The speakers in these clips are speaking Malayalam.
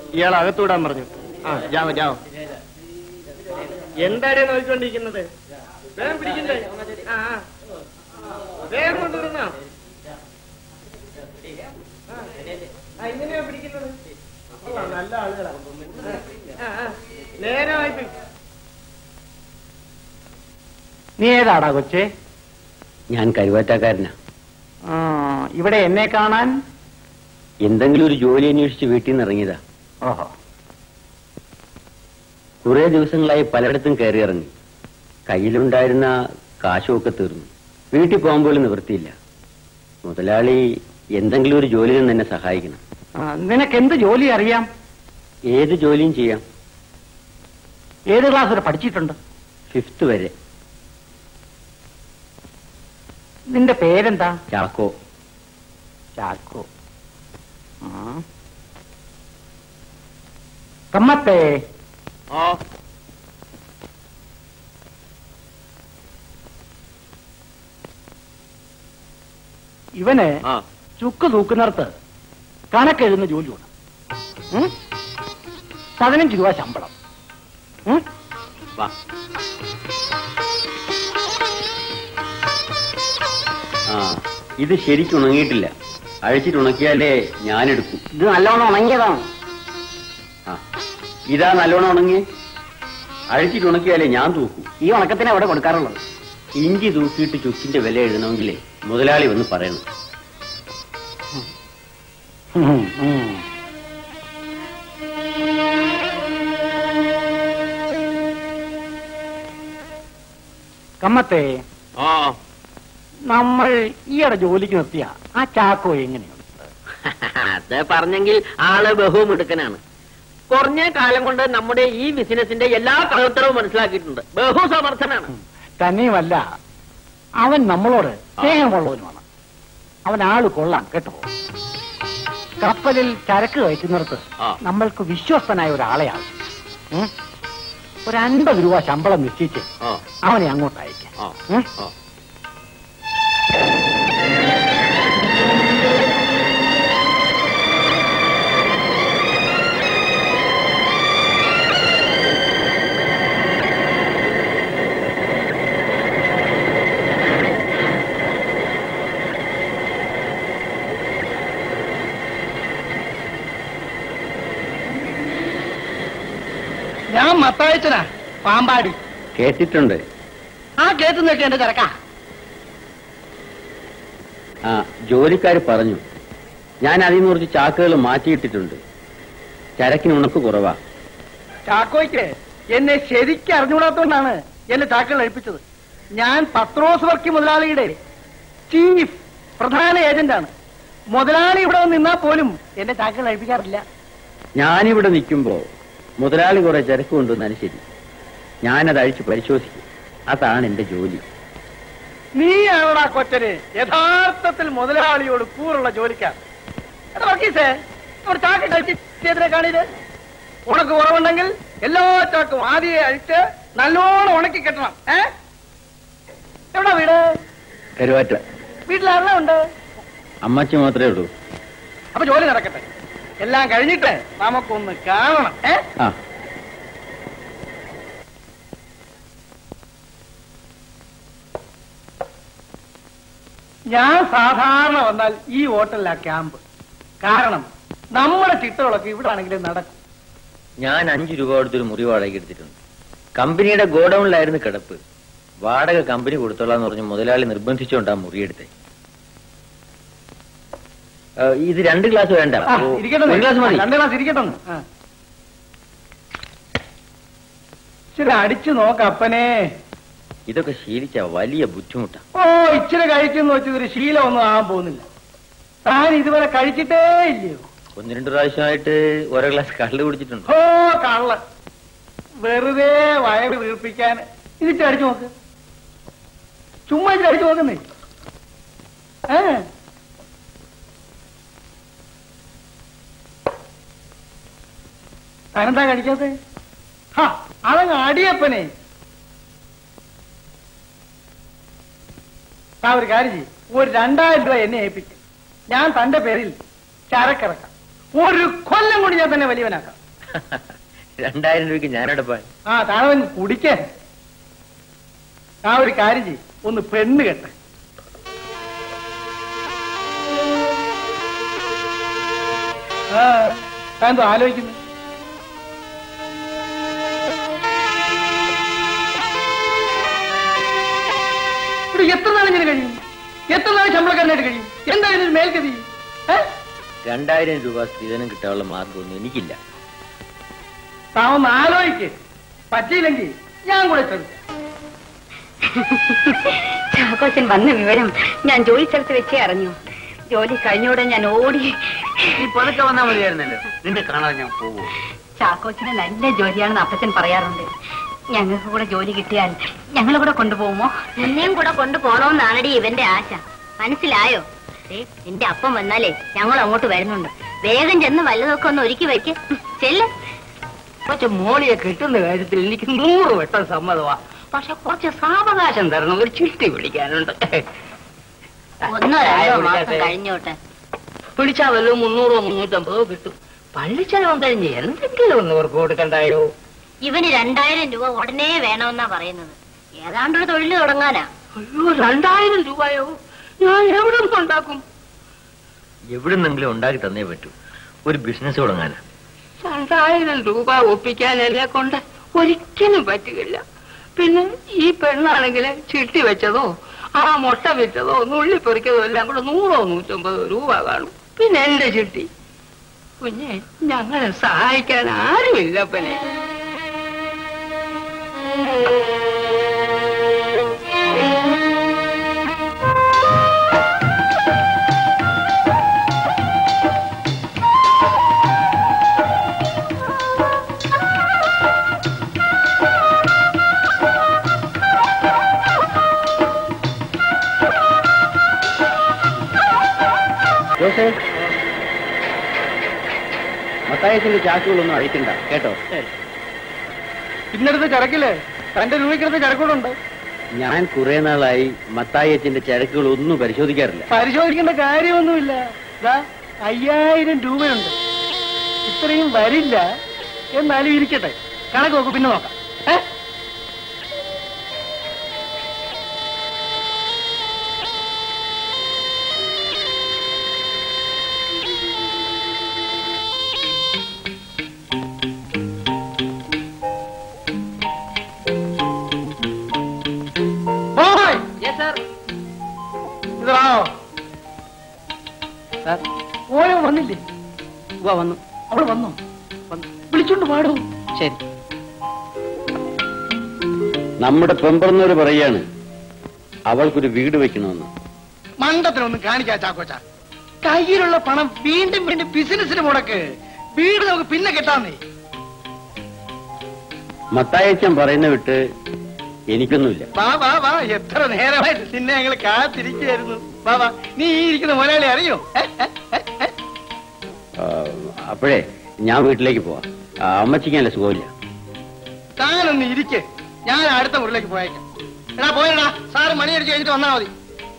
ഇയാൾ അകത്തൂടാൻ പറഞ്ഞു ആ ജാവോ ജാവോ എന്താടേ നോക്കിക്കൊണ്ടിരിക്കുന്നത് വേഗം പിടിക്കണ്ടേ ആ ആ. വേഗം കൊണ്ടുവരുന്ന ഇങ്ങനെയാ പിടിക്കുന്നത് കൊള്ളാം, നല്ല ആളുകളാ ആ, ആ. നേരെ വായ്പ നീ ഏതാടാ കൊച്ചേ ഞാൻ കരുവാറ്റക്കാരനാ ആ, ഇവിടെ എന്നെ കാണാൻ എന്തെങ്കിലും ഒരു ജോലി അന്വേഷിച്ച് വീട്ടിൽ നിന്ന് ഇറങ്ങിയതാ ഓഹോ കുറെ ദിവസങ്ങളായി പലയിടത്തും കയറി ഇറങ്ങി കയ്യിലുണ്ടായിരുന്ന കാശുമൊക്കെ തീർന്നു വീട്ടിൽ പോകാൻ പോലും നിവൃത്തിയില്ല മുതലാളി എന്തെങ്കിലും ഒരു ജോലിയിൽ നിന്ന് എന്നെ സഹായിക്കണം ആ, നിനക്ക് എന്ത് ജോലി അറിയാം ഏത് ജോലിയും ചെയ്യാം ഏത് ക്ലാസ് വരെ പഠിച്ചിട്ടുണ്ട് ഫിഫ്ത്ത് വരെ നിന്റെ പേരെന്താ ചാക്കോ ചാക്കോ ആ. കമ്മത്തേ ഓ ഇവന് ആ ചുക്ക് തൂക്കുന്നിടത്ത് കണക്കെഴുതുന്ന ജോലിയുണ്ട് ഉം? പതിനഞ്ച് രൂപ ശമ്പളം ഉം? വാ ആ ഇത് ശരിക്കും ഉണങ്ങിയിട്ടില്ല അഴിച്ചിട്ട് ഉണക്കിയാലേ ഞാനെടുക്കും ഇത് നല്ലോണം ഉണങ്ങിയതാണ് ആ ഇതാ നല്ലോണം ഉണങ്ങി അഴിച്ചിട്ട് ഉണക്കിയാലേ ഞാൻ തൂക്കും ഈ ഉണക്കത്തിന് അവിടെ കൊടുക്കാറുള്ളത് ഇഞ്ചി തൂക്കിയിട്ട് ചുക്കിന്റെ വില എഴുതണമെങ്കിലേ മുതലാളി വന്ന് പറയണം ഉം, ഉം. കമ്മത്തെ ആ നമ്മൾ ഈയിടെ ജോലിക്ക് നിർത്തിയ ആ ചാക്കോ എങ്ങനെയുണ്ട് അത് പറഞ്ഞെങ്കിൽ ആള് ബഹുമിടുക്കനാണ് കുറഞ്ഞ കാലം കൊണ്ട് നമ്മുടെ ഈ ബിസിനസിന്റെ എല്ലാ കള്ളത്തരവും മനസ്സിലാക്കിയിട്ടുണ്ട് ബഹു സമർത്ഥനാണ് തന്നെയുമല്ല അവൻ നമ്മളോട് സ്നേഹമുള്ളവനുമാണ് അവൻ ആള് കൊള്ളാം കേട്ടോ കപ്പലിൽ ചരക്ക് കയറ്റുന്നിടത്ത് ആ. നമ്മൾക്ക് വിശ്വസ്തനായ ഒരാളെ ആവശ്യം ഉം? ഒരു അൻപത് രൂപ ശമ്പളം നിശ്ചയിച്ച് ആ അവനെ അങ്ങോട്ട് അയക്കാം ആ ഉം? ആ ഞാൻ മത്തായച്ചനാ പാമ്പാടി കേട്ടിട്ടുണ്ട് ആ കേട്ടുന്നൊക്കെ എന്റെ തിരക്കാ ആ ജോലിക്കാർ പറഞ്ഞു ഞാൻ അതിൽ നിന്ന് കുറച്ച് ചാക്കുകൾ മാറ്റിയിട്ടിട്ടുണ്ട് ചരക്കിന് ഉണക്ക് കുറവാ ചാക്കോയ്ക്ക് എന്നെ ശരിക്കും അറിഞ്ഞുകൂടാത്തോണ്ടാണ് എന്നെ ചാക്കൾ ഏൽപ്പിച്ചത് ഞാൻ പത്രോസ് വർക്കി മുതലാളിയുടെ ചീഫ് പ്രധാന ഏജന്റാണ് മുതലാളി ഇവിടെ വന്ന് നിന്നാ പോലും എന്നെ ചാക്കൾ ഏൽപ്പിക്കാറില്ല ഞാനിവിടെ നിൽക്കുമ്പോ മുതലാളി കുറെ ചരക്ക് കൊണ്ടുവന്നാലും ശരി ഞാനത് അഴിച്ച് പരിശോധിക്കും അതാണ് എന്റെ ജോലി നീയാണോടാ കൊച്ചന് യഥാർത്ഥത്തിൽ മുതലാളിയോട് കൂറുള്ള ജോലിക്കാർ എടാ വർഗീസേ ഒരു ചാക്ക് കഴിച്ചിനെ കാണിത് ഉണക്ക് കുറവുണ്ടെങ്കിൽ എല്ലാ ചാക്കും ആദ്യം അഴിച്ച് നല്ലോണം ഉണക്കി കെട്ടണം ഏ എവിടാ വീട് കരുവാറ്റ വീട്ടിലാരെല്ലാം ഉണ്ട് അമ്മച്ചി മാത്രമേ ഉള്ളൂ അപ്പൊ ജോലി നടക്കട്ടെ എല്ലാം കഴിഞ്ഞിട്ട് നമുക്കൊന്ന് കാണണം ഏ ആ ഞാൻ സാധാരണ വന്നാൽ ഈ ഹോട്ടലിലാ ക്യാമ്പ് കാരണം നമ്മുടെ ചിട്ടകളൊക്കെ ഇവിടെ ആണെങ്കിലും നടക്കും ഞാൻ അഞ്ചു രൂപ കൊടുത്തൊരു മുറി വാടക എടുത്തിട്ടുണ്ട് കമ്പനിയുടെ ഗോഡൌണിലായിരുന്നു കിടപ്പ് വാടക കമ്പനി കൊടുത്തോളാന്ന് പറഞ്ഞ് മുതലാളി നിർബന്ധിച്ചുകൊണ്ടാ മുറിയെടുത്തെ ഏ, ഇത് രണ്ട് ഗ്ലാസ് വേണ്ട ആ, ഓ, ഇരിക്കട്ടെ ഒരു ഗ്ലാസ് മതി രണ്ട് ഗ്ലാസ് ഇരിക്കട്ടെ ഒന്ന്. ആ. ഇച്ചിരി അടിച്ചു നോക്ക അപ്പനെ ഇതൊക്കെ ശീലിച്ച വലിയ ബുദ്ധിമുട്ടാ ഓ ഇച്ചിരി കഴിച്ചെന്ന് വെച്ചത് ഒരു ശീലമൊന്നും ആകാൻ പോകുന്നില്ല താൻ ഇതുവരെ കഴിച്ചിട്ടേ ഇല്ലയോ ഒന്ന് രണ്ട് പ്രാവശ്യമായിട്ട് ഓരോ ഗ്ലാസ് കള്ള് കുടിച്ചിട്ടുണ്ട് ഓ കള്ള വെറുതെ വയറ് വീർപ്പിക്കാൻ ഇതിട്ട് അടിച്ചു നോക്ക് ചുമ്മാ ഇതിട്ട് അടിച്ചു നോക്കുന്നേ ഏ താനെന്താ കഴിക്കാത്തെ ഹാ അതങ്ങ് അടിയപ്പനെ താ ഒരു കാര്യം ചെയ്യും ഒരു രണ്ടായിരം രൂപ എന്നെ ഏൽപ്പിക്കും ഞാൻ തന്റെ പേരിൽ ചരക്കിറക്കാം ഒരു കൊല്ലം കൊണ്ട് ഞാൻ തന്നെ വലിയവനാക്കാം രണ്ടായിരം രൂപയ്ക്ക് ഞാനെടുപ്പാൻ ആ താഴവൻ കുടിക്കേ ആ ഒരു കാര്യം ചെയ്യും ഒന്ന് പെണ്ണ് കെട്ട ആ താൻ എന്തോ ആലോചിക്കുന്നു ഇവിടെ എത്ര നാൾ ഇങ്ങനെ കഴിയും എത്ര നാൾ ശമ്പളക്കാരനായിട്ട് കഴിയും എന്താ ഇതിന് മേൽക്കതി ഏ രണ്ടായിരം രൂപ സ്ത്രീധനം കിട്ടാനുള്ള മാർഗമൊന്നും എനിക്കില്ല താൻ ഒന്ന് ആലോചിക്ക് പറ്റിയില്ലെങ്കിൽ ഞാൻ കൂടെ ശ്രമിക്കാം ചാക്കോച്ചൻ വന്ന വിവരം ഞാൻ ജോലി സ്ഥലത്ത് വെച്ചേ അറിഞ്ഞു ജോലി കഴിഞ്ഞോടെ ഞാൻ ഓടി നീ പതുക്കെ വന്നാൽ മതിയായിരുന്നല്ലോ നിന്നെ കാണാതെ ഞാൻ പോവൂ ചാക്കോച്ചന് നല്ല ജോലിയാണെന്ന് അപ്പച്ചൻ പറയാറുണ്ട് ഞങ്ങൾക്ക് കൂടെ ജോലി കിട്ടിയാൽ ഞങ്ങളെ കൂടെ കൊണ്ടുപോകുമോ നിന്നെയും കൂടെ കൊണ്ടുപോണോന്നാണടി ഇവന്റെ ആശ മനസ്സിലായോ ദേ, നിന്റെ അപ്പം വന്നാലേ ഞങ്ങൾ അങ്ങോട്ട് വരുന്നുണ്ട് വേഗം ചെന്ന് വല്ലതൊക്കെ ഒന്ന് ഒരുക്കി വെക്ക് ചെല്ല് പക്ഷെ മോളിയെ കിട്ടുന്ന കാര്യത്തിൽ എനിക്ക് നൂറ് വട്ടം സമ്മതമാ പക്ഷെ കുറച്ച് സാവകാശം തരണം ഒരു ചിട്ടി പിടിക്കാനുണ്ട് ഒന്നോ ചായ രണ്ടോ മാസം കുടിക്കട്ടെ. കഴിഞ്ഞോട്ടെ പിടിച്ചാ വല്ലോ മുന്നൂറോ മുന്നൂറ്റമ്പതോ കിട്ടും പള്ളിച്ചെലവും കഴിഞ്ഞ് എന്തെങ്കിലും ഒന്ന് അവർക്ക് കൊടുക്കണ്ടായോ ഇവന് രണ്ടായിരം രൂപ ഉടനെ വേണമെന്നാ പറയുന്നത് ഏതാണ്ടൊരു തൊഴിൽ തുടങ്ങാനാ അയ്യോ രണ്ടായിരം രൂപയോ ഞാൻ എവിടെ നിന്ന് ഉണ്ടാക്കും എവിടുന്നെങ്കിലും ഉണ്ടാക്കി തന്നേ പറ്റൂ ഒരു ബിസിനസ് തുടങ്ങാനാ രണ്ടായിരം രൂപ ഒപ്പിക്കാൻ എന്നെ കൊണ്ട് ഒരിക്കലും പറ്റുകയില്ല പിന്നെ ഈ പെണ്ണാണെങ്കിൽ ചിട്ടി വെച്ചതോ ആ മുട്ട വിറ്റതോ നുള്ളി പൊറിക്കതോ എല്ലാം കൂടെ നൂറോ നൂറ്റമ്പതോ രൂപ കാണും പിന്നെ എന്റെ ചിട്ടി കുഞ്ഞെ ഞങ്ങളെ സഹായിക്കാൻ ആരുമില്ല പിന്നെ ജോസേ മത്തായത്തിന്റെ ചാക്കുകളൊന്നും അഴിക്കണ്ട കേട്ടോ ഇന്നടുത്ത് ചരക്കില്ലേ തന്റെ രൂപയ്ക്കടുത്ത് ചരക്കുകളുണ്ട് ഞാൻ കുറെ നാളായി മത്തായച്ചന്റെ ചരക്കുകൾ ഒന്നും പരിശോധിക്കാറില്ല പരിശോധിക്കേണ്ട കാര്യമൊന്നുമില്ല ദാ അയ്യായിരം രൂപയുണ്ട് ഇത്രയും വരില്ല എന്നാലും ഇരിക്കട്ടെ കണക്ക് നോക്കൂ പിന്നെ നോക്കാം ഏ ബോയ് ഇതാണോ സാർ ഓരോ വന്നില്ലേ വാ വന്നു അവിടെ വന്നോ വിളിച്ചോണ്ട് പാടൂ ശരി നമ്മുടെ പെമ്പറന്നവര് പറയാണ് അവൾക്കൊരു വീട് വെക്കണമെന്ന് മണ്ടത്തിനൊന്നും കാണിക്കാ ചാക്കോച്ച കയ്യിലുള്ള പണം വീണ്ടും വീണ്ടും ബിസിനസിന് മുടക്ക് വീട് നമുക്ക് പിന്നെ കെട്ടാന്നേ മത്തായച്ചൻ പറയുന്ന വിട്ട് എനിക്കൊന്നുമില്ല വാ വാ വാ എത്ര നേരമായിട്ട് നിന്നെ ഞങ്ങൾ കാത്തിരിക്കുകയായിരുന്നു വാ വാ നീ ഈ ഇരിക്കുന്ന മുതലാളി അറിയോ ഏ, ഏ, ഏ, ഏ? ആ, അപ്പോഴേ ഞാൻ വീട്ടിലേക്ക് പോവാം ആ, അമ്മച്ചിക്ക് നല്ല സുഖമില്ല താനൊന്ന് ഇരിക്ക് ഞാൻ അടുത്ത മുറിയിലേക്ക് പോയേക്കാം എടാ പോയടാ സാറ് മണിയടിച്ച് കഴിഞ്ഞിട്ട് വന്നാ മതി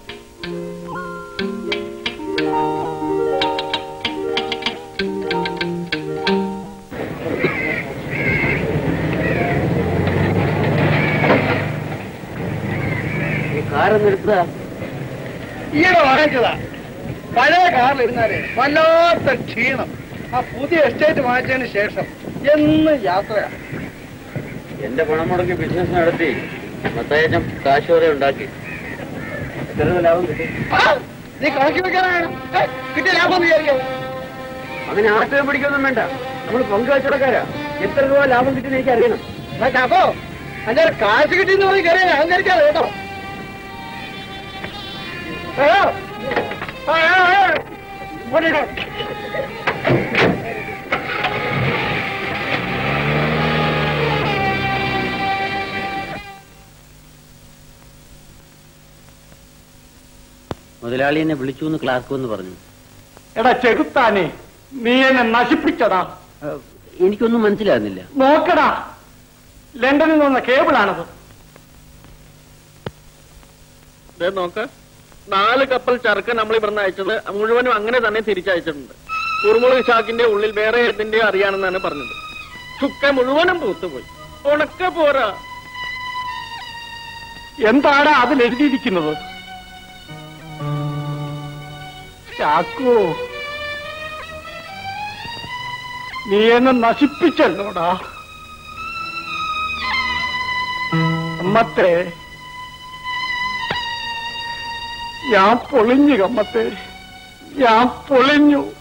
കാറൊന്നും എടുത്തതാ ഈയിടെ വാങ്ങിച്ചതാ പഴയ കാറിൽ ഇരുന്നാലേ വല്ലാത്ത ക്ഷീണം ആ പുതിയ എസ്റ്റേറ്റ് വാങ്ങിച്ചതിന് ശേഷം എന്ന് യാത്രയാ എന്റെ പണം മുടക്കി ബിസിനസ് നടത്തി മത്തായച്ചൻ കാശ് വരെ ഉണ്ടാക്കി എത്ര ലാഭം കിട്ടി ആ, നീ കണക്കി വെക്കാനാണ് ഏ, കിട്ടിയ ലാഭം വിചാരിക്കാം അങ്ങനെ ആർക്കും പിടിക്കൊന്നും വേണ്ട നമ്മൾ പങ്കുവച്ചടക്കാരാ എത്ര രൂപ ലാഭം കിട്ടിയെന്ന് എനിക്ക് അറിയണം ചാക്കോ അന്റെ കാശ് കിട്ടിയെന്ന് പറഞ്ഞ് കയറിയാ അഹങ്കരിക്കാതെ കേട്ടോ ഏ, ആ, ആ, ആ. ഇങ്ങോട്ട് ഇടോ. മുതലാളി എന്നെ വിളിച്ചു എന്ന് ക്ലാർക്ക് എന്ന് പറഞ്ഞു എടാ ചെകുത്താനെ നീ എന്നെ നശിപ്പിച്ചതാ ആ, എനിക്കൊന്നും മനസ്സിലാകുന്നില്ല നോക്കടാ ലണ്ടനിൽ നിന്ന് വന്ന കേബിളാണത് ദേ നോക്ക് നാല് കപ്പൽ ചരക്ക് നമ്മൾ ഇവിടുന്ന് അയച്ചത് മുഴുവനും അങ്ങനെ തന്നെ തിരിച്ചയച്ചിട്ടുണ്ട് കുറുമുളക് ചാക്കിന്റെ ഉള്ളിൽ വേറെ എന്തിന്റെ അറിയാണെന്നാണ് പറഞ്ഞത് ചുക്ക മുഴുവനും പൂത്തുപോയി ഉണക്ക പോരാ എന്താണ് അതിൽ എഴുതിയിരിക്കുന്നത് ചാക്കോ നീ എന്നെ നശിപ്പിച്ചല്ലോടാ അമ്മത്തെ ഞാൻ പൊളിഞ്ഞു കമ്മത്തെ ഞാൻ പൊളിഞ്ഞു